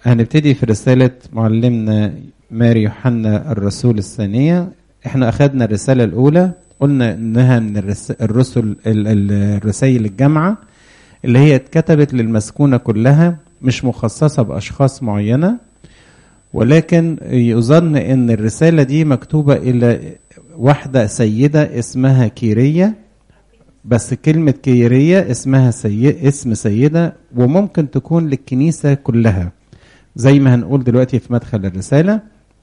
هنبتدي في رسالة معلمنا ماري يوحنا الرسول الثانية احنا اخذنا الرسالة الاولى قلنا انها من الرس... الرسل ال- ال- الرسائل الجامعة اللي هي اتكتبت للمسكونة كلها مش مخصصة باشخاص معينة ولكن يظن ان الرسالة دي مكتوبة الى واحدة سيدة اسمها كيرية بس كلمة كيرية اسمها سي... اسم سيدة وممكن تكون للكنيسة كلها زي ما هنقول دلوقتي في مدخل الرسالة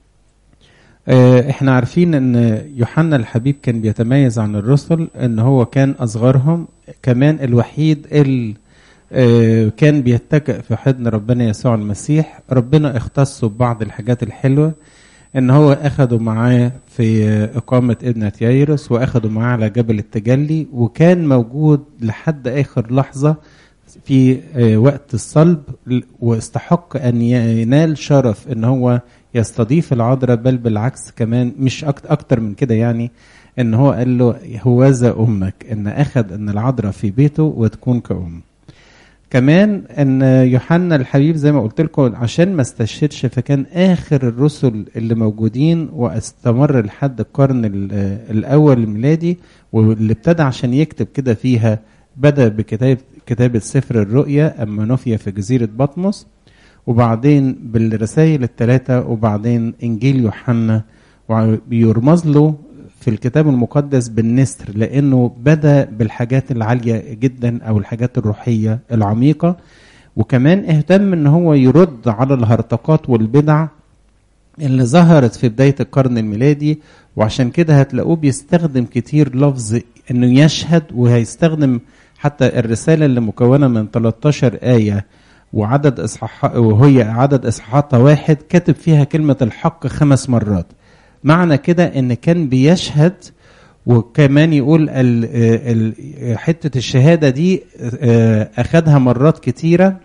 آه، احنا عارفين ان يوحنا الحبيب كان بيتميز عن الرسل ان هو كان اصغرهم كمان الوحيد اللي آه، كان بيتكئ في حضن ربنا يسوع المسيح ربنا اختصه ببعض الحاجات الحلوة ان هو اخده معاه في اقامة ابنة يايرس واخده معاه على جبل التجلي وكان موجود لحد اخر لحظة في آه، وقت الصلب ل- واستحق ان ينال شرف ان هو يستضيف العذراء بل بالعكس كمان مش أكت- اكتر من كده يعني ان هو قال له هوذا امك ان اخذ ان العذراء في بيته وتكون كأم كمان ان يوحنا الحبيب زي ما قلت لكم عشان ما استشهدش فكان اخر الرسل اللي موجودين واستمر لحد القرن ال- الاول الميلادي واللي ابتدى عشان يكتب كده فيها بدا بكتاب كتابه سفر الرؤيا اما نفي في جزيره بطمس وبعدين بالرسائل الثلاثه وبعدين انجيل يوحنا وبيرمز له في الكتاب المقدس بالنسر لانه بدا بالحاجات العاليه جدا او الحاجات الروحيه العميقه وكمان اهتم ان هو يرد على الهرطقات والبدع اللي ظهرت في بدايه القرن الميلادي وعشان كده هتلاقوه بيستخدم كتير لفظ انه يشهد وهيستخدم حتى الرساله اللي مكونه من 13 ايه وعدد اصحاح وهي عدد اصحاحاتها واحد كاتب فيها كلمه الحق خمس مرات معنى كده ان كان بيشهد وكمان يقول ال ال حته الشهاده دي آه، اخدها مرات كتيره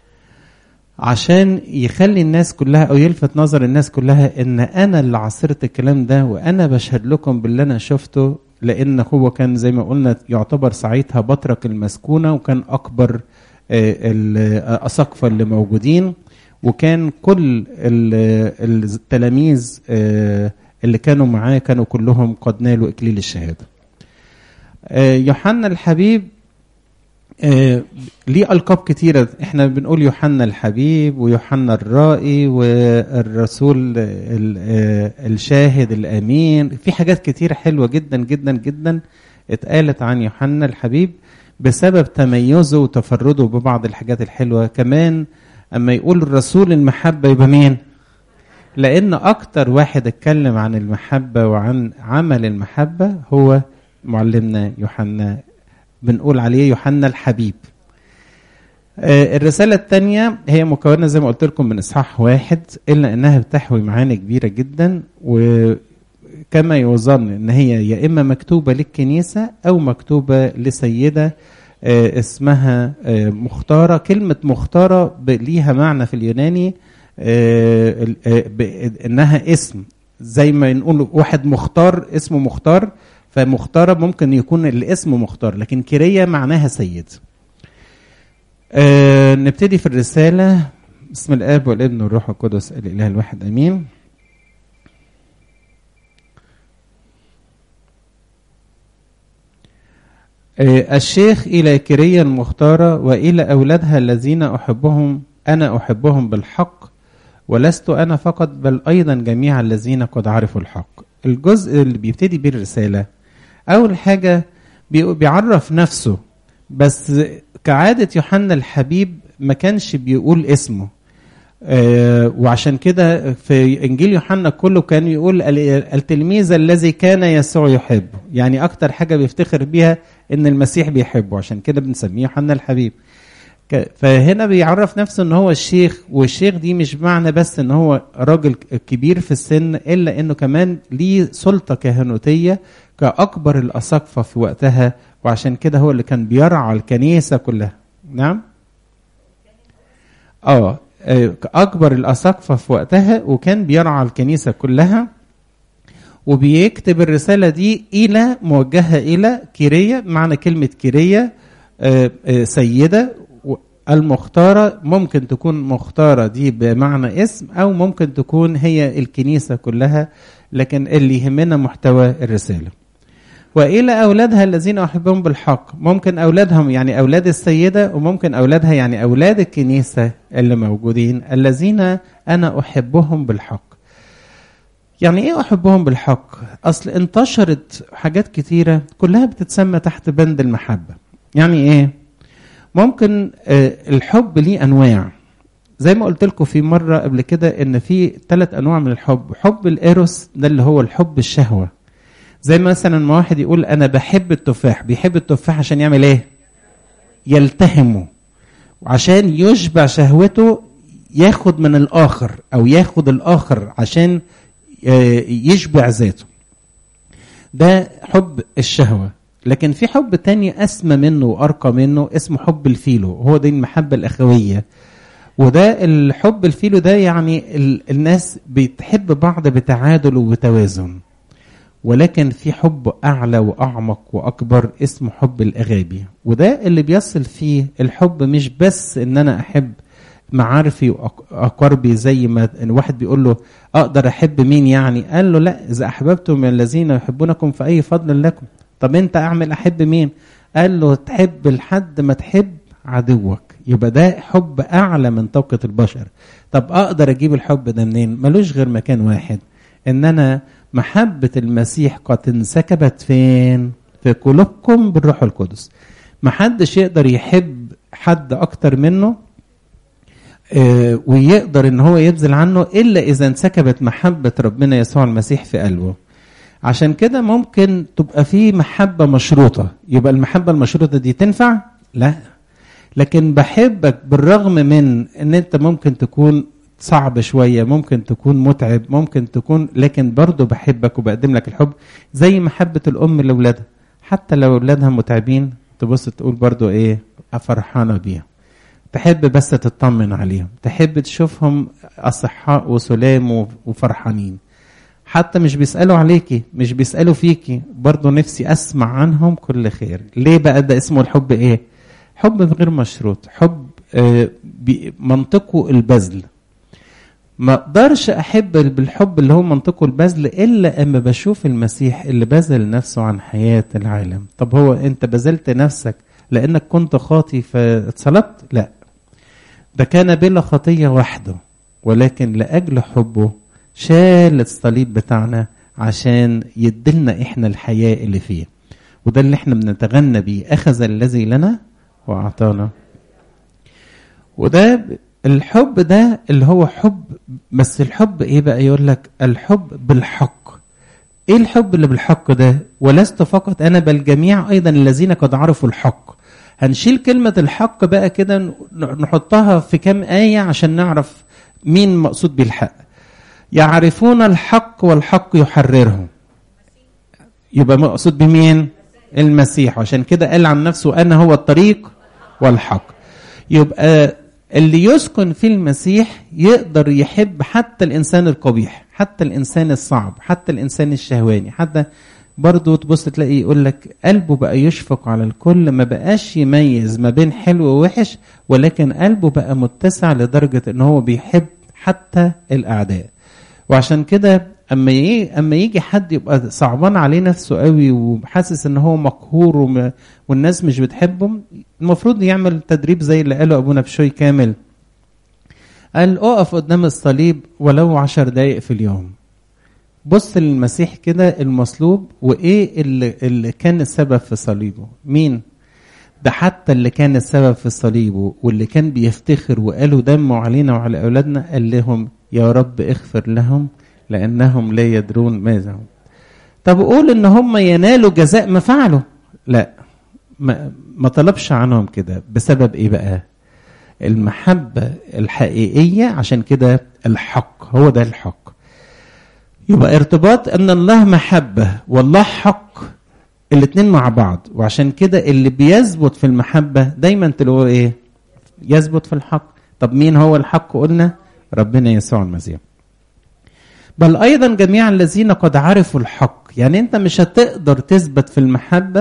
عشان يخلي الناس كلها او يلفت نظر الناس كلها ان انا اللي عاصرت الكلام ده وانا بشهد لكم باللي انا شفته لان هو كان زي ما قلنا يعتبر ساعتها بطرك المسكونه وكان اكبر آه، الاساقفه اللي موجودين وكان كل ال- التلاميذ آه، اللي كانوا معاه كانوا كلهم قد نالوا اكليل الشهاده. آه، يوحنا الحبيب آه، ليه ألقاب كتيرة احنا بنقول يوحنا الحبيب ويوحنا الرائي والرسول ال- آه، الشاهد الأمين في حاجات كتير حلوة جدا جدا جدا اتقالت عن يوحنا الحبيب بسبب تميزه وتفرده ببعض الحاجات الحلوة كمان أما يقول الرسول المحبة يبقى مين؟ لأن أكتر واحد اتكلم عن المحبة وعن عمل المحبة هو معلمنا يوحنا بنقول عليه يوحنا الحبيب آه، الرسالة الثانية هي مكونة زي ما قلت لكم من إصحاح واحد إلا إنها بتحوي معاني كبيرة جدا وكما يظن إن هي يا إما مكتوبة للكنيسة أو مكتوبة لسيدة آه، اسمها آه، مختارة كلمة مختارة ب- ليها معنى في اليوناني آه، ال- آه، ب- إنها اسم زي ما نقول واحد مختار اسمه مختار فمختارة ممكن يكون الاسم مختار لكن كيرية معناها سيد آه نبتدي في الرسالة بسم الآب والابن والروح القدس الإله الواحد أمين آه الشيخ إلى كيرية المختارة وإلى أولادها الذين أحبهم أنا أحبهم بالحق ولست أنا فقط بل أيضا جميع الذين قد عرفوا الحق الجزء اللي بيبتدي بيه الرسالة أول حاجة بي- بيعرف نفسه بس كعادة يوحنا الحبيب ما كانش بيقول اسمه آه وعشان كده في انجيل يوحنا كله كان يقول ال- التلميذ الذي كان يسوع يحبه يعني اكتر حاجه بيفتخر بيها ان المسيح بيحبه عشان كده بنسميه يوحنا الحبيب ك- فهنا بيعرف نفسه ان هو الشيخ والشيخ دي مش معنى بس ان هو راجل ك- كبير في السن الا انه كمان ليه سلطه كهنوتيه كاكبر الاساقفه في وقتها وعشان كده هو اللي كان بيرعى الكنيسه كلها نعم اه آه، اكبر الاساقفه في وقتها وكان بيرعى الكنيسه كلها وبيكتب الرساله دي الى موجهه الى كيريه معنى كلمه كيريه آه، آه، سيده و- المختارة ممكن تكون مختارة دي بمعنى اسم أو ممكن تكون هي الكنيسة كلها لكن اللي يهمنا محتوى الرسالة وإلى أولادها الذين أحبهم بالحق ممكن أولادهم يعني أولاد السيدة وممكن أولادها يعني أولاد الكنيسة اللي موجودين الذين أنا أحبهم بالحق يعني إيه أحبهم بالحق أصل انتشرت حاجات كتيرة كلها بتتسمى تحت بند المحبة يعني إيه ممكن الحب ليه أنواع زي ما قلت لكم في مرة قبل كده إن في ثلاث أنواع من الحب حب الإيروس ده اللي هو الحب الشهوة زي مثلا ما واحد يقول انا بحب التفاح بيحب التفاح عشان يعمل ايه يلتهمه وعشان يشبع شهوته ياخد من الاخر او ياخد الاخر عشان يشبع ذاته ده حب الشهوة لكن في حب تاني أسمى منه وأرقى منه اسمه حب الفيلو هو دي المحبة الأخوية وده الحب الفيلو ده يعني الناس بتحب بعض بتعادل وبتوازن ولكن في حب أعلى وأعمق وأكبر اسمه حب الأغابي وده اللي بيصل فيه الحب مش بس إن أنا أحب معارفي وأقاربي زي ما الواحد بيقول له أقدر أحب مين يعني قال له لا إذا أحببتم الذين يحبونكم فأي فضل لكم طب أنت أعمل أحب مين قال له تحب لحد ما تحب عدوك يبقى ده حب أعلى من طاقة البشر طب أقدر أجيب الحب ده منين ملوش غير مكان واحد إن أنا محبة المسيح قد انسكبت فين؟ في قلوبكم بالروح القدس. محدش يقدر يحب حد أكتر منه آه ويقدر إن هو يبذل عنه إلا إذا انسكبت محبة ربنا يسوع المسيح في قلبه. عشان كده ممكن تبقى في محبة مشروطة، يبقى المحبة المشروطة دي تنفع؟ لا. لكن بحبك بالرغم من إن أنت ممكن تكون صعب شويه ممكن تكون متعب ممكن تكون لكن برضه بحبك وبقدم لك الحب زي محبه الام لاولادها حتى لو اولادها متعبين تبص تقول برضه ايه فرحانه بيهم تحب بس تطمن عليهم تحب تشوفهم اصحاء وسلام وفرحانين حتى مش بيسالوا عليكي مش بيسالوا فيكي برضه نفسي اسمع عنهم كل خير ليه بقى ده اسمه الحب ايه حب غير مشروط حب آه منطقه البذل ما اقدرش احب بالحب اللي هو منطقه البذل الا اما بشوف المسيح اللي بذل نفسه عن حياه العالم طب هو انت بذلت نفسك لانك كنت خاطي فاتصلبت لا ده كان بلا خطيه وحده ولكن لاجل حبه شال الصليب بتاعنا عشان يدلنا احنا الحياه اللي فيه وده اللي احنا بنتغنى بيه اخذ الذي لنا واعطانا وده الحب ده اللي هو حب بس الحب ايه بقى يقول لك الحب بالحق ايه الحب اللي بالحق ده ولست فقط انا بل جميع ايضا الذين قد عرفوا الحق هنشيل كلمة الحق بقى كده نحطها في كام آية عشان نعرف مين مقصود بالحق يعرفون الحق والحق يحررهم يبقى مقصود بمين المسيح عشان كده قال عن نفسه أنا هو الطريق والحق يبقى اللي يسكن في المسيح يقدر يحب حتى الانسان القبيح حتى الانسان الصعب حتى الانسان الشهواني حتى برضه تبص تلاقي يقول لك قلبه بقى يشفق على الكل ما بقاش يميز ما بين حلو ووحش ولكن قلبه بقى متسع لدرجة ان هو بيحب حتى الاعداء وعشان كده اما يجي اما يجي حد يبقى صعبان عليه نفسه قوي وحاسس ان هو مقهور وم... والناس مش بتحبه المفروض يعمل تدريب زي اللي قاله ابونا بشوي كامل قال اقف قدام الصليب ولو عشر دقايق في اليوم بص للمسيح كده المصلوب وايه اللي, اللي كان السبب في صليبه مين ده حتى اللي كان السبب في صليبه واللي كان بيفتخر وقالوا دموا علينا وعلى اولادنا قال لهم يا رب اغفر لهم لانهم لا يدرون ماذا هم طب قول ان هم ينالوا جزاء ما فعلوا لا ما, ما طلبش عنهم كده بسبب ايه بقى المحبة الحقيقية عشان كده الحق هو ده الحق يبقى ارتباط ان الله محبة والله حق الاتنين مع بعض وعشان كده اللي بيثبت في المحبة دايما تلاقوه ايه يثبت في الحق طب مين هو الحق قلنا ربنا يسوع المسيح بل ايضا جميع الذين قد عرفوا الحق يعني انت مش هتقدر تثبت في المحبه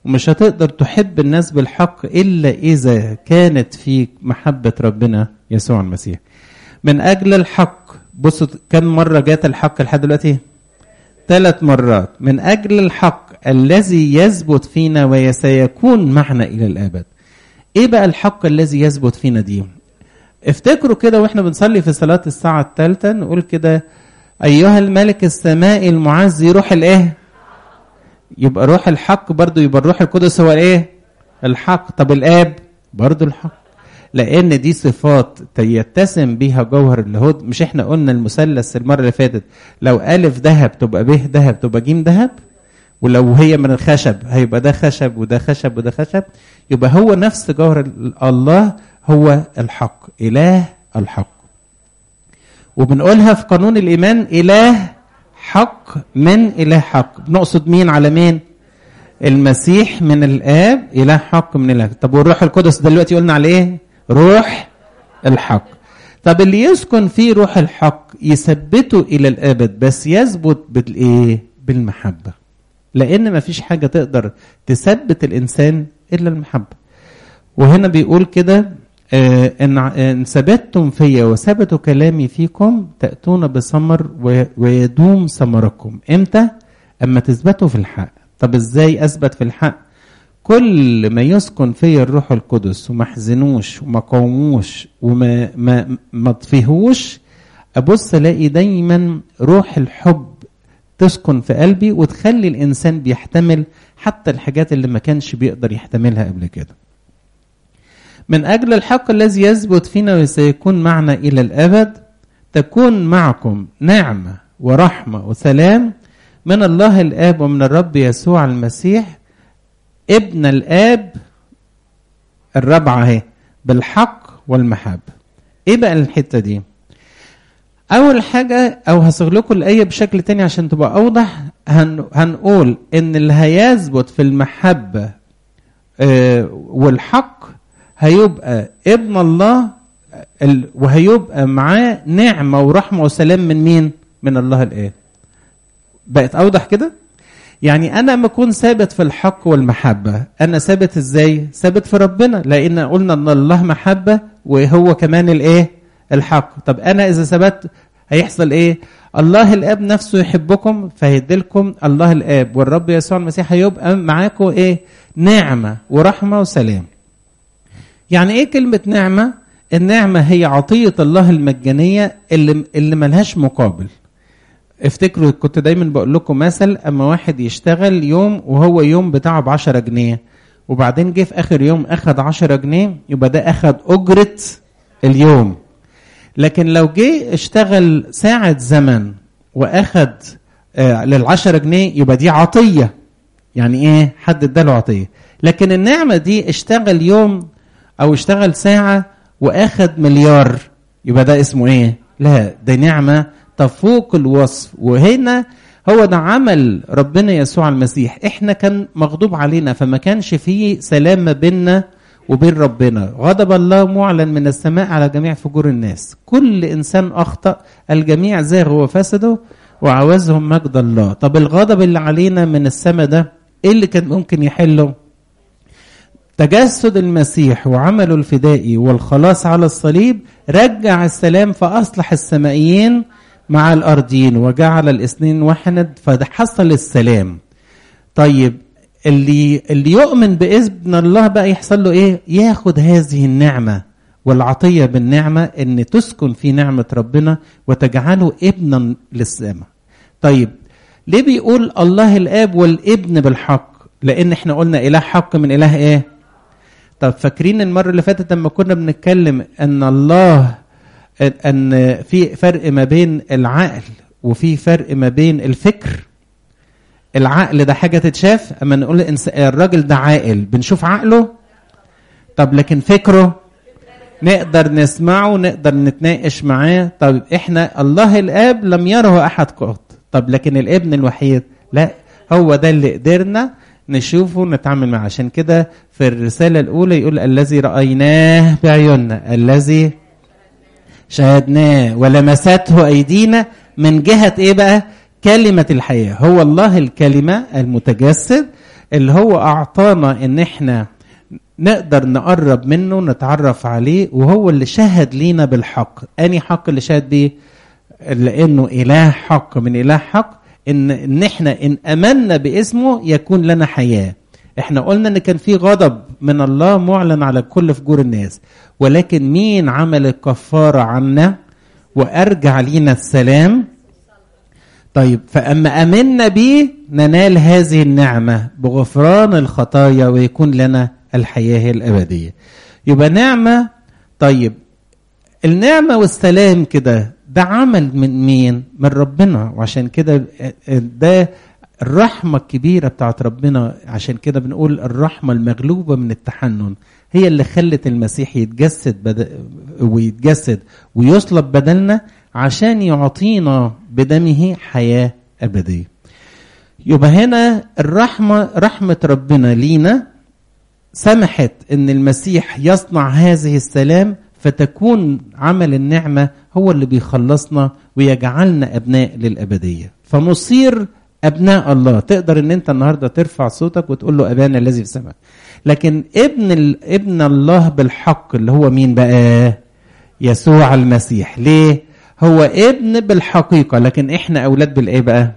ومش هتقدر تحب الناس بالحق الا اذا كانت فيك محبه ربنا يسوع المسيح من اجل الحق بصوا كم مره جات الحق لحد دلوقتي ثلاث مرات من اجل الحق الذي يثبت فينا وسيكون معنا الى الابد ايه بقى الحق الذي يثبت فينا دي افتكروا كده واحنا بنصلي في صلاه الساعه الثالثه نقول كده ايها الملك السمائي المعزي روح الايه يبقى روح الحق برضو يبقى الروح القدس هو ايه الحق طب الاب برضو الحق لان دي صفات يتسم بيها جوهر اللاهوت مش احنا قلنا المثلث المره اللي فاتت لو الف ذهب تبقى ب ذهب تبقى ج ذهب ولو هي من الخشب هيبقى ده خشب وده خشب وده خشب يبقى هو نفس جوهر الله هو الحق اله الحق وبنقولها في قانون الايمان اله حق من اله حق بنقصد مين على مين المسيح من الاب اله حق من اله طب والروح القدس دلوقتي قلنا على ايه روح الحق طب اللي يسكن فيه روح الحق يثبته الى الابد بس يثبت بالايه بالمحبه لان ما فيش حاجه تقدر تثبت الانسان الا المحبه وهنا بيقول كده آه ان ان ثبتتم فيا وثبتوا كلامي فيكم تاتون بثمر ويدوم ثمركم امتى اما تثبتوا في الحق طب ازاي اثبت في الحق كل ما يسكن فيا الروح القدس وما احزنوش وما قوموش وما ما ما اطفيهوش ابص الاقي دايما روح الحب تسكن في قلبي وتخلي الانسان بيحتمل حتى الحاجات اللي ما كانش بيقدر يحتملها قبل كده من اجل الحق الذي يثبت فينا وسيكون معنا الى الابد تكون معكم نعمه ورحمه وسلام من الله الاب ومن الرب يسوع المسيح ابن الاب الرابعه اهي بالحق والمحبه ايه بقى الحته دي اول حاجه او هصيغ لكم الايه بشكل تاني عشان تبقى اوضح هن هنقول ان اللي هيثبت في المحبه آه والحق هيبقى ابن الله وهيبقى معاه نعمه ورحمه وسلام من مين من الله الاب بقت اوضح كده يعني انا لما اكون ثابت في الحق والمحبه انا ثابت ازاي ثابت في ربنا لان قلنا ان الله محبه وهو كمان الايه الحق طب انا اذا ثبت هيحصل ايه الله الاب نفسه يحبكم فهيديلكم الله الاب والرب يسوع المسيح هيبقى معاكم ايه نعمه ورحمه وسلام يعني ايه كلمه نعمه النعمه هي عطيه الله المجانيه اللي اللي ملهاش مقابل افتكروا كنت دايما بقول لكم مثل اما واحد يشتغل يوم وهو يوم بتاعه ب 10 جنيه وبعدين جه في اخر يوم اخد 10 جنيه يبقى ده اخد اجره اليوم لكن لو جه اشتغل ساعة زمن واخد آه للعشرة جنيه يبقى دي عطية يعني ايه حد اداله عطية لكن النعمة دي اشتغل يوم او اشتغل ساعة واخد مليار يبقى ده اسمه ايه لا ده نعمة تفوق الوصف وهنا هو ده عمل ربنا يسوع المسيح احنا كان مغضوب علينا فما كانش فيه سلام ما بيننا وبين ربنا غضب الله معلن من السماء على جميع فجور الناس كل انسان اخطا الجميع زاغوا وفسدوا وعوزهم مجد الله طب الغضب اللي علينا من السماء ده ايه اللي كان ممكن يحله تجسد المسيح وعمله الفدائي والخلاص على الصليب رجع السلام فاصلح السمائيين مع الارضيين وجعل الاثنين واحد فحصل السلام طيب اللي اللي يؤمن باذن الله بقى يحصل له ايه ياخد هذه النعمه والعطيه بالنعمه ان تسكن في نعمه ربنا وتجعله ابنا للسماء طيب ليه بيقول الله الاب والابن بالحق لان احنا قلنا اله حق من اله ايه طب فاكرين المره اللي فاتت لما كنا بنتكلم ان الله ان في فرق ما بين العقل وفي فرق ما بين الفكر العقل ده حاجه تتشاف اما نقول الراجل ده عاقل بنشوف عقله طب لكن فكره نقدر نسمعه نقدر نتناقش معاه طب احنا الله الاب لم يره احد قط طب لكن الابن الوحيد لا هو ده اللي قدرنا نشوفه نتعامل معاه عشان كده في الرساله الاولى يقول الذي رايناه بعيوننا الذي شاهدناه ولمسته ايدينا من جهه ايه بقى كلمه الحياه هو الله الكلمه المتجسد اللي هو اعطانا ان احنا نقدر نقرب منه نتعرف عليه وهو اللي شهد لينا بالحق اني حق اللي شهد بيه لانه اله حق من اله حق ان ان احنا ان امنا باسمه يكون لنا حياه احنا قلنا ان كان في غضب من الله معلن على كل فجور الناس ولكن مين عمل الكفاره عنا وارجع لينا السلام طيب فاما امنا به ننال هذه النعمه بغفران الخطايا ويكون لنا الحياه الابديه يبقى نعمه طيب النعمه والسلام كده ده عمل من مين من ربنا وعشان كده ده الرحمة الكبيرة بتاعت ربنا عشان كده بنقول الرحمة المغلوبة من التحنن هي اللي خلت المسيح يتجسد بد... ويتجسد ويصلب بدلنا عشان يعطينا بدمه حياة أبدية يبقى هنا الرحمة رحمة ربنا لينا سمحت ان المسيح يصنع هذه السلام فتكون عمل النعمة هو اللي بيخلصنا ويجعلنا أبناء للأبدية فنصير ابناء الله تقدر ان انت النهارده ترفع صوتك وتقول له ابانا الذي في السماء لكن ابن ال... ابن الله بالحق اللي هو مين بقى يسوع المسيح ليه هو ابن بالحقيقه لكن احنا اولاد بالايه بقى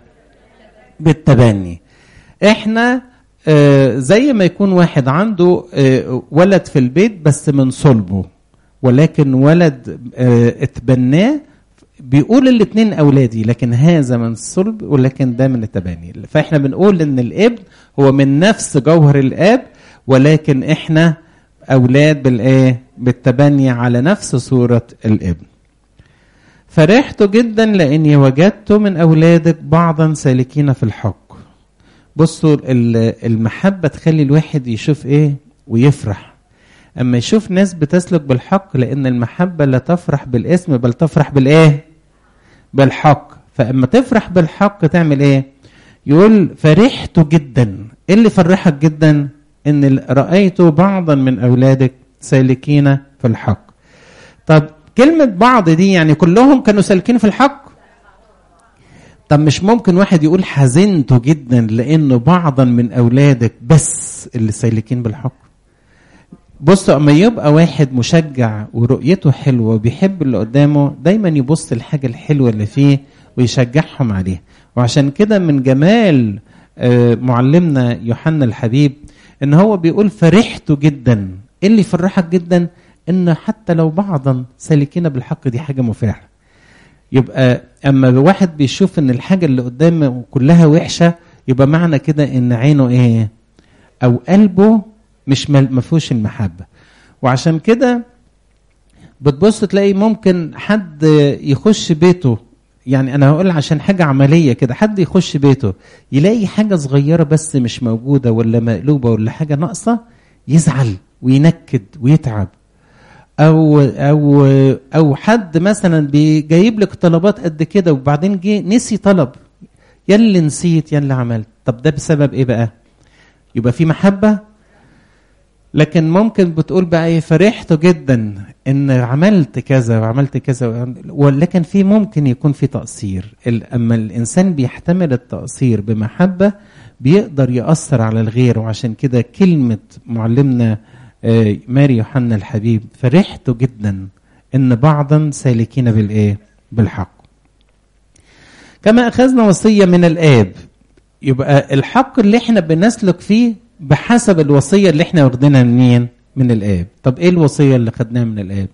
بالتبني احنا آه زي ما يكون واحد عنده آه ولد في البيت بس من صلبه ولكن ولد آه اتبناه بيقول الاثنين اولادي لكن هذا من الصلب ولكن ده من التباني فاحنا بنقول ان الابن هو من نفس جوهر الاب ولكن احنا اولاد بالايه بالتبني على نفس صوره الابن فرحت جدا لاني وجدت من اولادك بعضا سالكين في الحق بصوا المحبه تخلي الواحد يشوف ايه ويفرح اما يشوف ناس بتسلك بالحق لان المحبه لا تفرح بالاسم بل تفرح بالايه بالحق فاما تفرح بالحق تعمل ايه يقول فرحت جدا ايه اللي فرحك جدا ان رايت بعضا من اولادك سالكين في الحق طب كلمه بعض دي يعني كلهم كانوا سالكين في الحق طب مش ممكن واحد يقول حزنت جدا لانه بعضا من اولادك بس اللي سالكين بالحق بصوا اما يبقى واحد مشجع ورؤيته حلوه وبيحب اللي قدامه دايما يبص الحاجه الحلوه اللي فيه ويشجعهم عليها وعشان كده من جمال معلمنا يوحنا الحبيب ان هو بيقول فرحت جدا ايه اللي يفرحك جدا ان حتى لو بعضا سالكين بالحق دي حاجه مفرحه يبقى اما واحد بيشوف ان الحاجه اللي قدامه كلها وحشه يبقى معنى كده ان عينه ايه او قلبه مش ما فيهوش المحبه وعشان كده بتبص تلاقي ممكن حد يخش بيته يعني انا هقول عشان حاجه عمليه كده حد يخش بيته يلاقي حاجه صغيره بس مش موجوده ولا مقلوبه ولا حاجه ناقصه يزعل وينكد ويتعب او او او حد مثلا جايب لك طلبات قد كده وبعدين جه نسي طلب يا اللي نسيت يا اللي عملت طب ده بسبب ايه بقى يبقى في محبه لكن ممكن بتقول بقى ايه فرحت جدا ان عملت كذا وعملت كذا ولكن في ممكن يكون في تقصير اما الانسان بيحتمل التقصير بمحبه بيقدر ياثر على الغير وعشان كده كلمه معلمنا ماري يوحنا الحبيب فرحت جدا ان بعضا سالكين بالايه بالحق كما اخذنا وصيه من الاب يبقى الحق اللي احنا بنسلك فيه بحسب الوصية اللي احنا واخدينها منين؟ من الآب. طب ايه الوصية اللي خدناها من الآب؟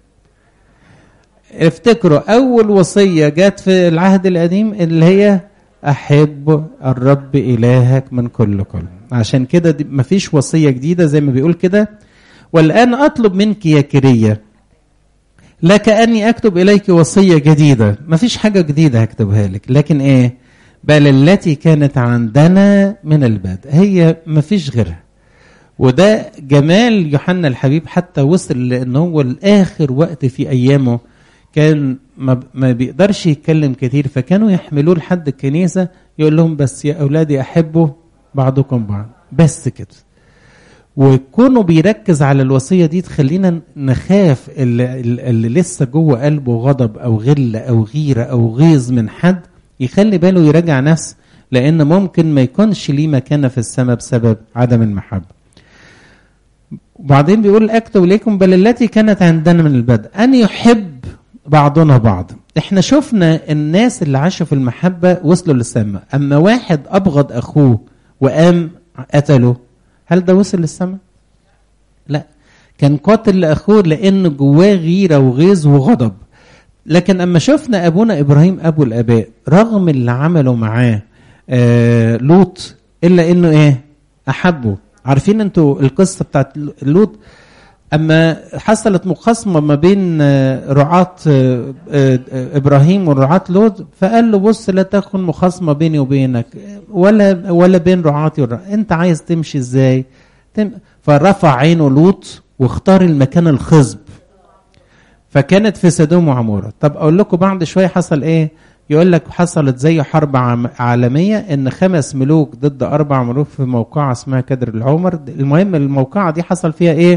افتكروا أول وصية جت في العهد القديم اللي هي أحب الرب إلهك من كل قلب. عشان كده مفيش وصية جديدة زي ما بيقول كده والآن أطلب منك يا كرية لك أني أكتب إليك وصية جديدة مفيش حاجة جديدة هكتبها لك لكن إيه بل التي كانت عندنا من البدء هي مفيش غيرها وده جمال يوحنا الحبيب حتى وصل لان هو الاخر وقت في ايامه كان ما, ما بيقدرش يتكلم كتير فكانوا يحملوه لحد الكنيسه يقول لهم بس يا اولادي احبوا بعضكم بعض بس كده وكونه بيركز على الوصيه دي تخلينا نخاف اللي, اللي لسه جوه قلبه غضب او غل او غيره او غيظ من حد يخلي باله يراجع نفسه لان ممكن ما يكونش ليه مكانه في السماء بسبب عدم المحبه وبعدين بيقول اكتب اليكم بل التي كانت عندنا من البدء ان يحب بعضنا بعض احنا شفنا الناس اللي عاشوا في المحبه وصلوا للسماء اما واحد ابغض اخوه وقام قتله هل ده وصل للسماء لا كان قاتل لاخوه لان جواه غيره وغيظ وغضب لكن اما شفنا ابونا ابراهيم ابو الاباء رغم اللي عمله معاه آه لوط الا انه ايه احبه عارفين انتوا القصه بتاعت لوط اما حصلت مخاصمه ما بين رعاة ابراهيم ورعاة لوط فقال له بص لا تكن مخاصمه بيني وبينك ولا ولا بين رعاتي ورعاتي انت عايز تمشي ازاي فرفع عينه لوط واختار المكان الخصب فكانت في سدوم وعموره طب اقول لكم بعد شويه حصل ايه يقول لك حصلت زي حرب عالمية ان خمس ملوك ضد اربع ملوك في موقعة اسمها كدر العمر المهم الموقعة دي حصل فيها ايه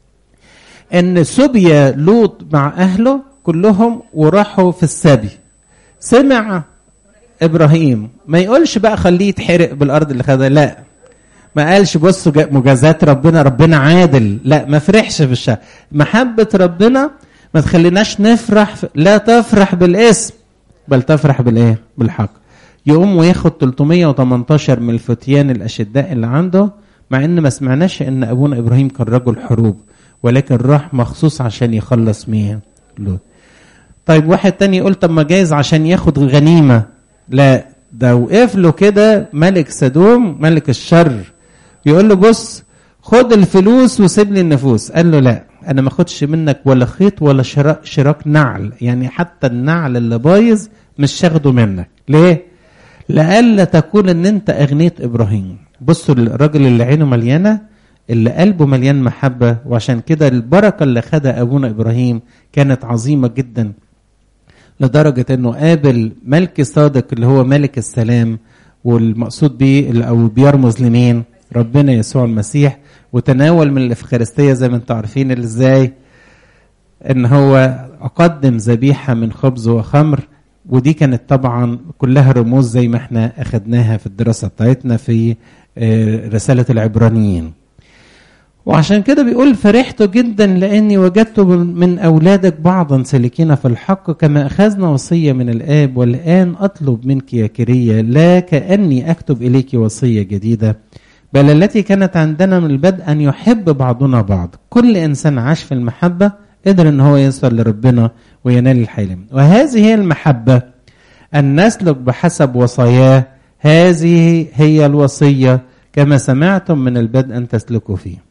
ان سبي لوط مع اهله كلهم وراحوا في السبي سمع ابراهيم ما يقولش بقى خليه يتحرق بالارض اللي خدها لا ما قالش بصوا مجازات ربنا ربنا عادل لا ما فرحش في الشهر محبة ربنا ما تخليناش نفرح لا تفرح بالاسم بل تفرح بالايه بالحق يقوم وياخد 318 من الفتيان الاشداء اللي عنده مع ان ما سمعناش ان ابونا ابراهيم كان رجل حروب ولكن راح مخصوص عشان يخلص مين لوط طيب واحد تاني يقول طب ما جايز عشان ياخد غنيمه لا ده وقف له كده ملك سدوم ملك الشر يقول له بص خد الفلوس وسيب لي النفوس قال له لا انا ما اخدش منك ولا خيط ولا شراك, شراك نعل يعني حتى النعل اللي بايظ مش هاخده منك ليه لألا تكون ان انت اغنيت ابراهيم بصوا الراجل اللي عينه مليانه اللي قلبه مليان محبه وعشان كده البركه اللي خدها ابونا ابراهيم كانت عظيمه جدا لدرجه انه قابل ملك صادق اللي هو ملك السلام والمقصود بيه او بيرمز لمين ربنا يسوع المسيح وتناول من الافخارستيه زي ما انتم عارفين ازاي ان هو اقدم ذبيحه من خبز وخمر ودي كانت طبعا كلها رموز زي ما احنا اخدناها في الدراسه بتاعتنا في رساله العبرانيين وعشان كده بيقول فرحت جدا لاني وجدت من اولادك بعضا سالكين في الحق كما اخذنا وصيه من الاب والان اطلب منك يا كريه لا كاني اكتب اليك وصيه جديده بل التي كانت عندنا من البدء ان يحب بعضنا بعض كل انسان عاش في المحبه قدر ان هو يوصل لربنا وينال الحلم وهذه هي المحبه ان نسلك بحسب وصاياه هذه هي الوصيه كما سمعتم من البدء ان تسلكوا فيه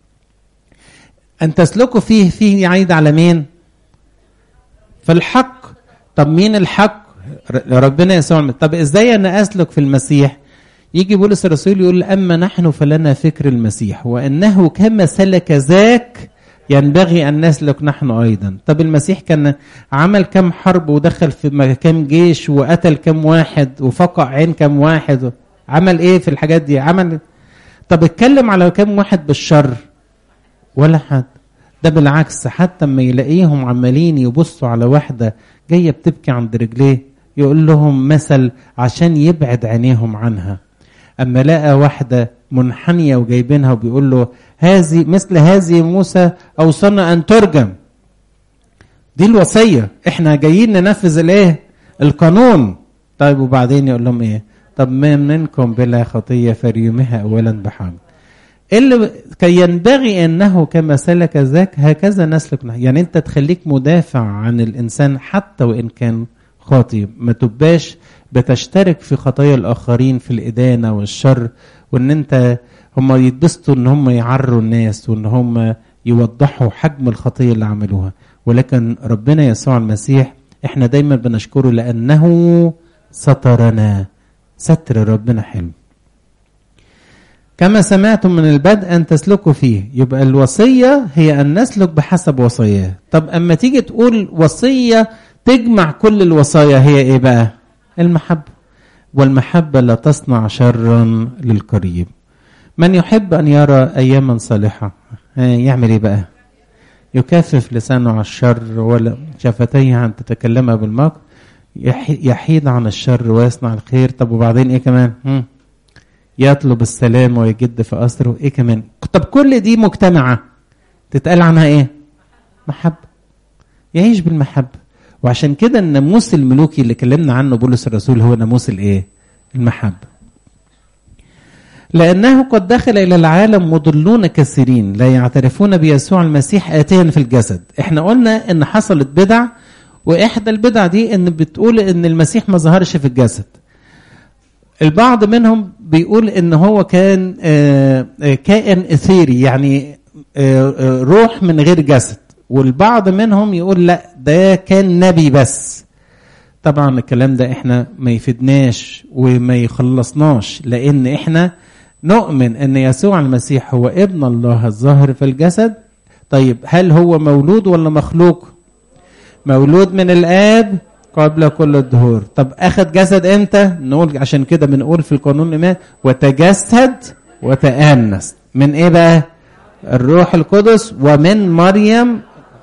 ان تسلكوا فيه فيه عايد على مين في الحق طب مين الحق ربنا يسوع طب ازاي انا اسلك في المسيح يجي بولس الرسول يقول اما نحن فلنا فكر المسيح وانه كما سلك ذاك ينبغي ان نسلك نحن ايضا طب المسيح كان عمل كم حرب ودخل في كم جيش وقتل كم واحد وفقع عين كم واحد عمل ايه في الحاجات دي عمل طب اتكلم على كم واحد بالشر ولا حد ده بالعكس حتى اما يلاقيهم عمالين يبصوا على واحده جايه بتبكي عند رجليه يقول لهم مثل عشان يبعد عينيهم عنها اما لقى واحده منحنيه وجايبينها وبيقول له هذه مثل هذه موسى اوصلنا ان ترجم دي الوصيه احنا جايين ننفذ الايه القانون طيب وبعدين يقول لهم ايه طب ما منكم بلا خطيه فريمها اولا بحمد اللي كي ينبغي انه كما سلك ذاك هكذا نسلك يعني انت تخليك مدافع عن الانسان حتى وان كان خاطي ما تبقاش بتشترك في خطايا الاخرين في الادانه والشر وان انت هم يتبسطوا ان هم يعروا الناس وان هم يوضحوا حجم الخطيه اللي عملوها ولكن ربنا يسوع المسيح احنا دايما بنشكره لانه سترنا ستر ربنا حلو كما سمعتم من البدء أن تسلكوا فيه يبقى الوصية هي أن نسلك بحسب وصاياه طب أما تيجي تقول وصية تجمع كل الوصايا هي إيه بقى المحبة والمحبة لا تصنع شرا للقريب من يحب أن يرى أياما صالحة يعمل إيه بقى يكفف لسانه على الشر ولا شفتيه عن تتكلمها بالمكر يحيد عن الشر ويصنع الخير طب وبعدين ايه كمان هم؟ يطلب السلام ويجد في أسره ايه كمان طب كل دي مجتمعة تتقال عنها ايه محبة يعيش بالمحبة وعشان كده الناموس الملوكي اللي كلمنا عنه بولس الرسول هو ناموس الايه المحبة لأنه قد دخل إلى العالم مضلون كثيرين لا يعترفون بيسوع المسيح آتيا في الجسد احنا قلنا ان حصلت بدع واحدى البدع دي ان بتقول ان المسيح ما ظهرش في الجسد البعض منهم بيقول ان هو كان كائن اثيري يعني روح من غير جسد والبعض منهم يقول لا ده كان نبي بس طبعا الكلام ده احنا ما يفيدناش وما يخلصناش لان احنا نؤمن ان يسوع المسيح هو ابن الله الظاهر في الجسد طيب هل هو مولود ولا مخلوق مولود من الاب قبل كل الدهور طب اخذ جسد امتى نقول عشان كده بنقول في القانون الايمان وتجسد وتانس من ايه بقى الروح القدس ومن مريم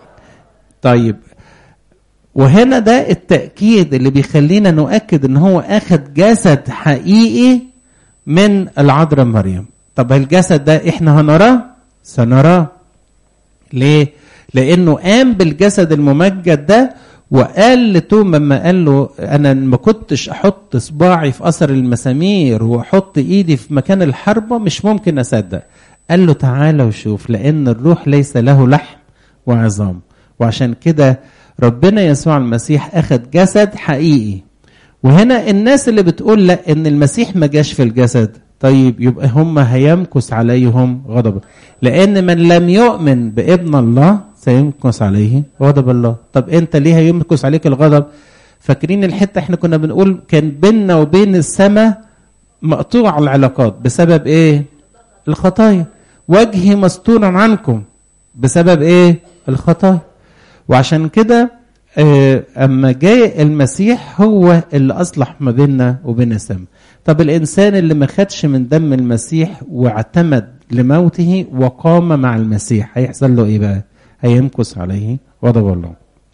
طيب وهنا ده التأكيد اللي بيخلينا نؤكد ان هو اخذ جسد حقيقي من العذراء مريم طب الجسد ده احنا هنراه سنراه ليه لانه قام بالجسد الممجد ده وقال لتوما لما قال له انا ما كنتش احط صباعي في اثر المسامير واحط ايدي في مكان الحربه مش ممكن اصدق قال له تعالى وشوف لان الروح ليس له لحم وعظام وعشان كده ربنا يسوع المسيح اخذ جسد حقيقي وهنا الناس اللي بتقول لا ان المسيح ما جاش في الجسد طيب يبقى هم هيمكث عليهم غضب لان من لم يؤمن بابن الله سيمكث عليه غضب الله طب انت ليه هيمكث عليك الغضب فاكرين الحته احنا كنا بنقول كان بيننا وبين السماء مقطوع العلاقات بسبب ايه الخطايا وجهي مستور عنكم بسبب ايه الخطايا وعشان كده اما جاء المسيح هو اللي اصلح ما بيننا وبين السماء طب الانسان اللي ما خدش من دم المسيح واعتمد لموته وقام مع المسيح هيحصل له ايه بقى هيمكث عليه غضب الله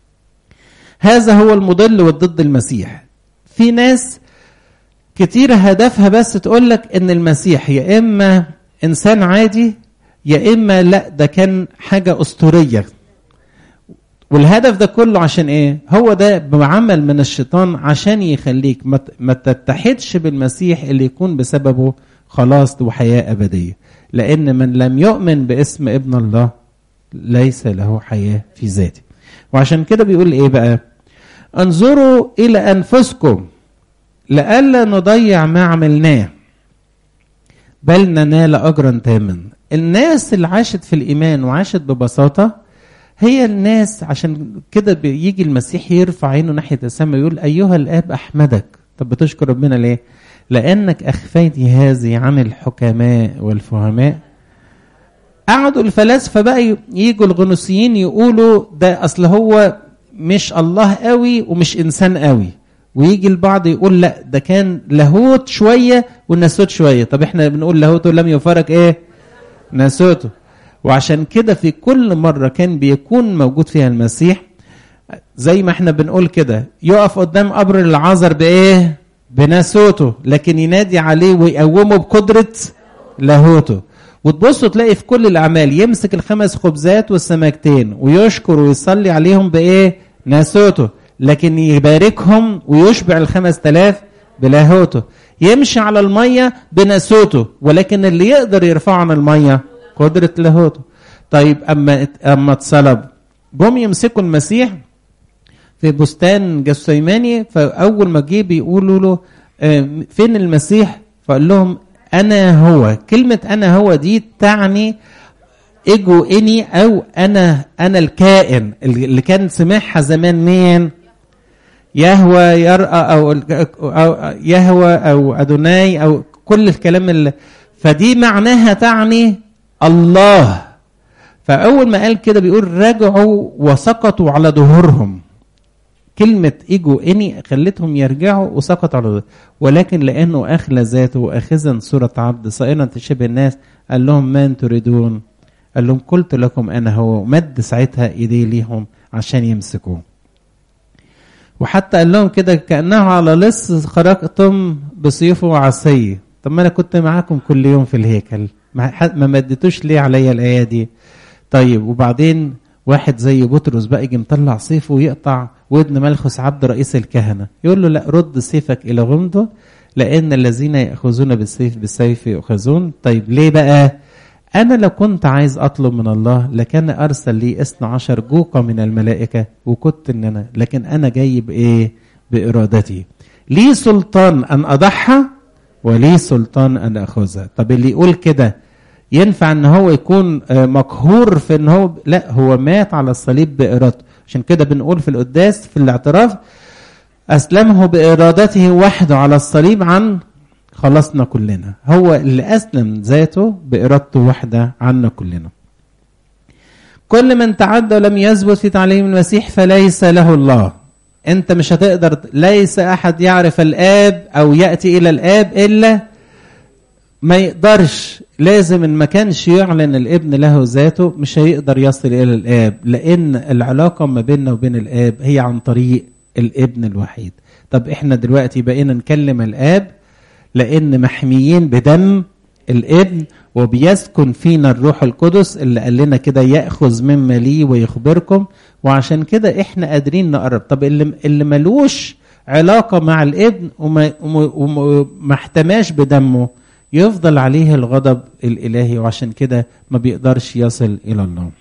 هذا هو المضل والضد المسيح في ناس كتير هدفها بس تقول لك ان المسيح يا اما انسان عادي يا اما لا ده كان حاجه اسطوريه والهدف ده كله عشان ايه هو ده بعمل من الشيطان عشان يخليك ما تتحدش بالمسيح اللي يكون بسببه خلاص وحياه ابديه لان من لم يؤمن باسم ابن الله ليس له حياه في ذاته وعشان كده بيقول ايه بقى انظروا الى انفسكم لئلا نضيع ما عملناه بل ننال اجرا تاما الناس اللي عاشت في الايمان وعاشت ببساطه هي الناس عشان كده بيجي المسيح يرفع عينه ناحيه السماء يقول ايها الاب احمدك طب بتشكر ربنا ليه لانك اخفيت هذه عن الحكماء والفهماء قعدوا الفلاسفه بقى يجوا الغنوصيين يقولوا ده اصل هو مش الله قوي ومش انسان قوي ويجي البعض يقول لا ده كان لاهوت شويه والناسوت شويه طب احنا بنقول لاهوت لم يفارق ايه ناسوته وعشان كده في كل مرة كان بيكون موجود فيها المسيح زي ما احنا بنقول كده يقف قدام قبر العذر بإيه؟ بناسوته لكن ينادي عليه ويقومه بقدرة لاهوته وتبصوا تلاقي في كل الأعمال يمسك الخمس خبزات والسمكتين ويشكر ويصلي عليهم بإيه؟ ناسوته لكن يباركهم ويشبع الخمس تلاف بلاهوته يمشي على المية بناسوته ولكن اللي يقدر يرفعه عن المية قدرة لاهوته طيب أما أما اتصلب جم يمسكوا المسيح في بستان جسيماني فأول ما جه بيقولوا له فين المسيح فقال لهم أنا هو كلمة أنا هو دي تعني اجو اني او انا انا الكائن اللي كان سمعها زمان مين يهوى يرأى او, أو يهوى او ادوناي او كل الكلام اللي فدي معناها تعني الله فاول ما قال كده بيقول رجعوا وسقطوا على ظهورهم كلمة ايجو اني خلتهم يرجعوا وسقطوا على ظهورهم ولكن لانه اخلى ذاته واخذا صورة عبد صائرا تشبه الناس قال لهم من تريدون قال لهم قلت لكم انا هو ومد ساعتها ايديه ليهم عشان يمسكوه وحتى قال لهم كده كانه على لص خرجتم بسيوف وعصيه طب ما انا كنت معاكم كل يوم في الهيكل ما ما مدتوش ليه عليا الايه دي طيب وبعدين واحد زي بطرس بقى يجي مطلع سيفه ويقطع ودن ملخص عبد رئيس الكهنه يقول له لا رد سيفك الى غمده لان الذين ياخذون بالسيف بالسيف يؤخذون طيب ليه بقى انا لو كنت عايز اطلب من الله لكان ارسل لي اثنى عشر جوقة من الملائكه وكنت ان انا لكن انا جاي بايه بارادتي لي سلطان ان اضحى ولي سلطان ان اخذها طب اللي يقول كده ينفع ان هو يكون مقهور في ان هو لا هو مات على الصليب بارادته عشان كده بنقول في القداس في الاعتراف اسلمه بارادته وحده على الصليب عن خلصنا كلنا هو اللي اسلم ذاته بارادته وحده عنا كلنا كل من تعدى ولم يثبت في تعليم المسيح فليس له الله انت مش هتقدر ليس احد يعرف الاب او ياتي الى الاب الا ما يقدرش لازم ان ما كانش يعلن الابن له ذاته مش هيقدر يصل الى الاب لان العلاقه ما بيننا وبين الاب هي عن طريق الابن الوحيد طب احنا دلوقتي بقينا نكلم الاب لان محميين بدم الابن وبيسكن فينا الروح القدس اللي قال لنا كده ياخذ مما لي ويخبركم وعشان كده احنا قادرين نقرب طب اللي اللي ملوش علاقه مع الابن وما, وما احتماش بدمه يفضل عليه الغضب الالهي وعشان كده ما بيقدرش يصل الى الله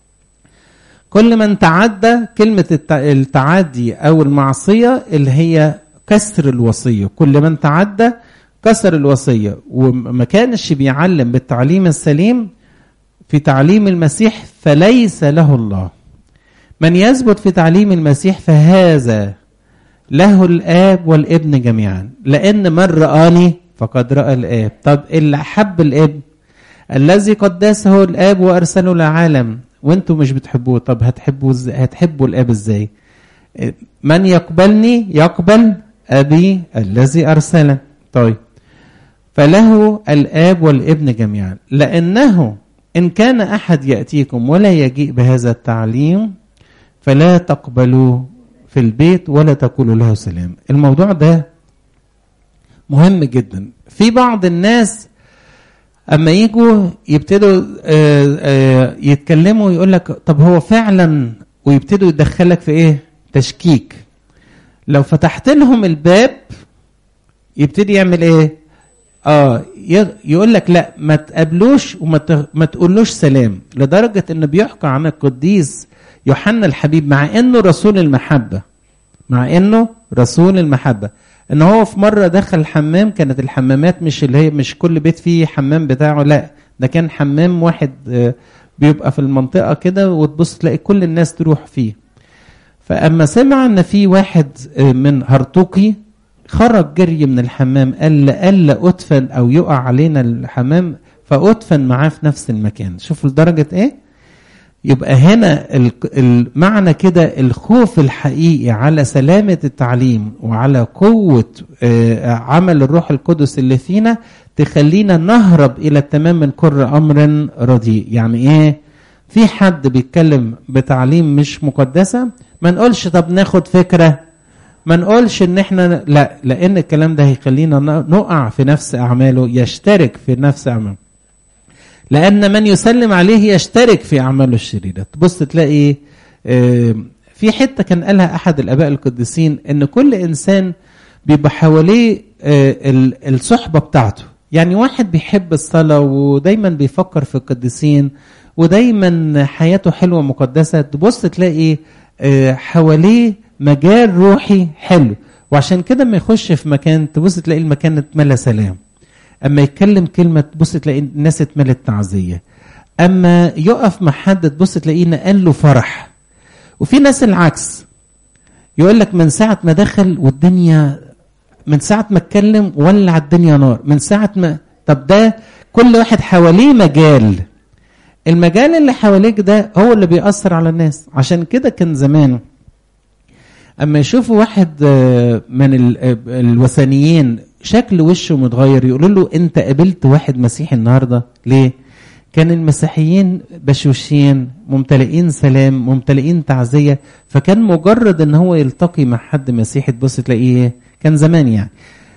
كل من تعدى كلمة التعدي أو المعصية اللي هي كسر الوصية كل من تعدى كسر الوصية وما كانش بيعلم بالتعليم السليم في تعليم المسيح فليس له الله من يثبت في تعليم المسيح فهذا له الآب والابن جميعا لأن من رآني فقد رأى الآب طب اللي أحب الابن الذي قدسه الآب وأرسله للعالم وانتوا مش بتحبوه طب هتحبوا ازاي هتحبوا الاب ازاي من يقبلني يقبل ابي الذي ارسله طيب فله الاب والابن جميعا لانه ان كان احد ياتيكم ولا يجيء بهذا التعليم فلا تقبلوا في البيت ولا تقولوا له سلام الموضوع ده مهم جدا في بعض الناس اما يجوا يبتدوا يتكلموا يقول لك طب هو فعلا ويبتدوا يدخلك في ايه تشكيك لو فتحت لهم الباب يبتدي يعمل ايه اه يقول لك لا ما تقابلوش وما ما تقولوش سلام لدرجه انه بيحكى عن القديس يوحنا الحبيب مع انه رسول المحبه مع انه رسول المحبه ان هو في مره دخل الحمام كانت الحمامات مش اللي هي مش كل بيت فيه حمام بتاعه لا ده كان حمام واحد بيبقى في المنطقه كده وتبص تلاقي كل الناس تروح فيه فاما سمع ان في واحد من هرطوقي خرج جري من الحمام قال الا ادفن او يقع علينا الحمام فادفن معاه في نفس المكان شوفوا لدرجه ايه يبقى هنا المعنى كده الخوف الحقيقي على سلامة التعليم وعلى قوة عمل الروح القدس اللي فينا تخلينا نهرب إلى التمام من كل أمر رديء يعني إيه في حد بيتكلم بتعليم مش مقدسة ما نقولش طب ناخد فكرة ما نقولش ان احنا لا لان الكلام ده هيخلينا نقع في نفس اعماله يشترك في نفس اعماله لأن من يسلم عليه يشترك في أعماله الشريرة تبص تلاقي في حتة كان قالها أحد الآباء القديسين إن كل إنسان بيبقى حواليه الصحبة بتاعته يعني واحد بيحب الصلاة ودايما بيفكر في القديسين ودايما حياته حلوة مقدسة تبص تلاقي حواليه مجال روحي حلو وعشان كده ما يخش في مكان تبص تلاقي المكان اتملى سلام اما يتكلم كلمه تبص تلاقي الناس اتملت تعزيه اما يقف مع حد تبص تلاقيه نقل له فرح وفي ناس العكس يقول لك من ساعه ما دخل والدنيا من ساعه ما اتكلم ولع الدنيا نار من ساعه ما طب ده كل واحد حواليه مجال المجال اللي حواليك ده هو اللي بيأثر على الناس عشان كده كان زمان اما يشوفوا واحد من الوثنيين شكل وشه متغير يقولوا له انت قابلت واحد مسيحي النهارده ليه كان المسيحيين بشوشين ممتلئين سلام ممتلئين تعزيه فكان مجرد ان هو يلتقي مع حد مسيحي تبص تلاقيه كان زمان يعني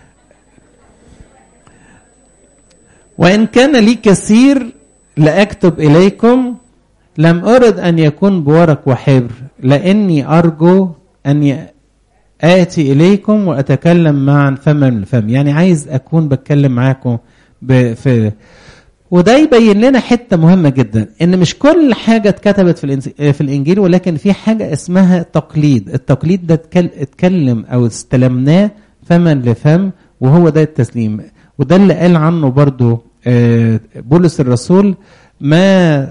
وان كان لي كثير لاكتب اليكم لم ارد ان يكون بورق وحبر لاني ارجو ان آتي إليكم وأتكلم معا فما من الفم يعني عايز أكون بتكلم معاكم في وده يبين لنا حته مهمه جدا ان مش كل حاجه اتكتبت في في الانجيل ولكن في حاجه اسمها تقليد التقليد ده اتكلم او استلمناه فما لفم وهو ده التسليم وده اللي قال عنه برضو بولس الرسول ما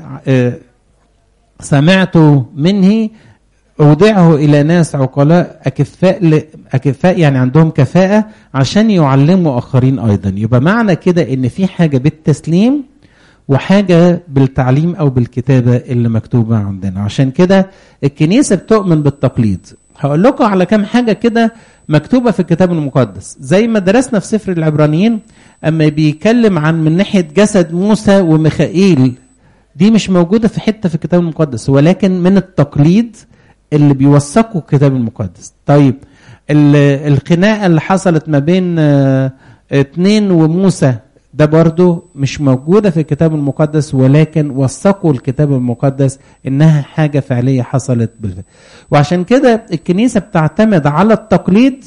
سمعت منه أودعه إلى ناس عقلاء أكفاء ل... أكفاء يعني عندهم كفاءة عشان يعلموا آخرين أيضا يبقى معنى كده إن في حاجة بالتسليم وحاجة بالتعليم أو بالكتابة اللي مكتوبة عندنا عشان كده الكنيسة بتؤمن بالتقليد هقول لكم على كام حاجة كده مكتوبة في الكتاب المقدس زي ما درسنا في سفر العبرانيين أما بيتكلم عن من ناحية جسد موسى وميخائيل دي مش موجودة في حتة في الكتاب المقدس ولكن من التقليد اللي بيوثقوا الكتاب المقدس طيب الخناقه اللي حصلت ما بين اتنين وموسى ده برضو مش موجودة في الكتاب المقدس ولكن وثقوا الكتاب المقدس إنها حاجة فعلية حصلت بالفعل وعشان كده الكنيسة بتعتمد على التقليد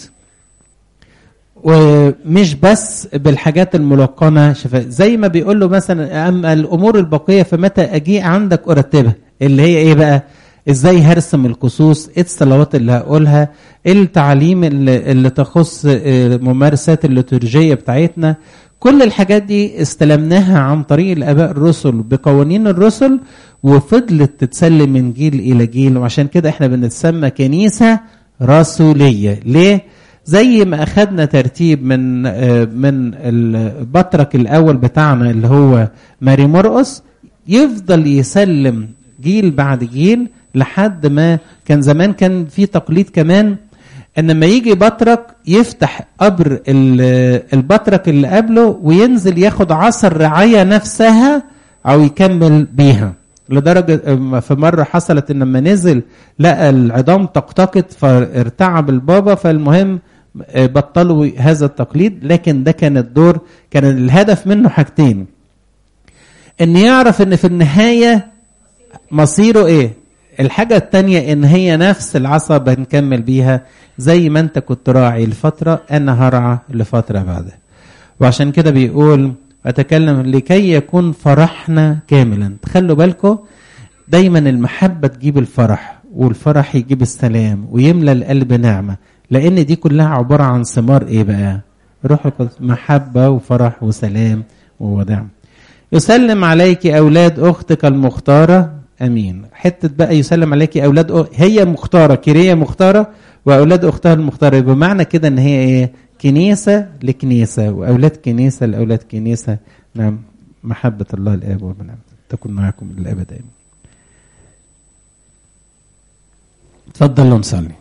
ومش بس بالحاجات الملقنة شفاء زي ما بيقول له مثلا أما الأمور البقية فمتى أجيء عندك أرتبها اللي هي إيه بقى ازاي هرسم الكسوس ايه الصلوات اللي هقولها ايه التعليم اللي, اللي تخص ممارسات الليتورجيه بتاعتنا كل الحاجات دي استلمناها عن طريق الاباء الرسل بقوانين الرسل وفضلت تتسلم من جيل الى جيل وعشان كده احنا بنتسمى كنيسه رسوليه ليه زي ما اخذنا ترتيب من من البطرك الاول بتاعنا اللي هو ماري مرقس يفضل يسلم جيل بعد جيل لحد ما كان زمان كان في تقليد كمان ان لما يجي بطرك يفتح قبر البطرك اللي قبله وينزل ياخد عصا الرعايه نفسها او يكمل بيها لدرجه في مره حصلت ان لما نزل لقى العظام طقطقت فارتعب البابا فالمهم بطلوا هذا التقليد لكن ده كان الدور كان الهدف منه حاجتين ان يعرف ان في النهايه مصيره ايه الحاجة التانية ان هي نفس العصا بنكمل بيها زي ما انت كنت راعي لفترة انا هرعى لفترة بعدها وعشان كده بيقول اتكلم لكي يكون فرحنا كاملا تخلوا بالكم دايما المحبة تجيب الفرح والفرح يجيب السلام ويملى القلب نعمة لان دي كلها عبارة عن ثمار ايه بقى روح القدس محبة وفرح وسلام ووداع يسلم عليك اولاد اختك المختاره امين حته بقى يسلم عليك اولاد أخ... هي مختاره كيريه مختاره واولاد اختها المختاره بمعنى كده ان هي ايه كنيسه لكنيسه واولاد كنيسه لاولاد كنيسه نعم محبه الله الاب والابن تكون معكم الابد امين تفضلوا نصلي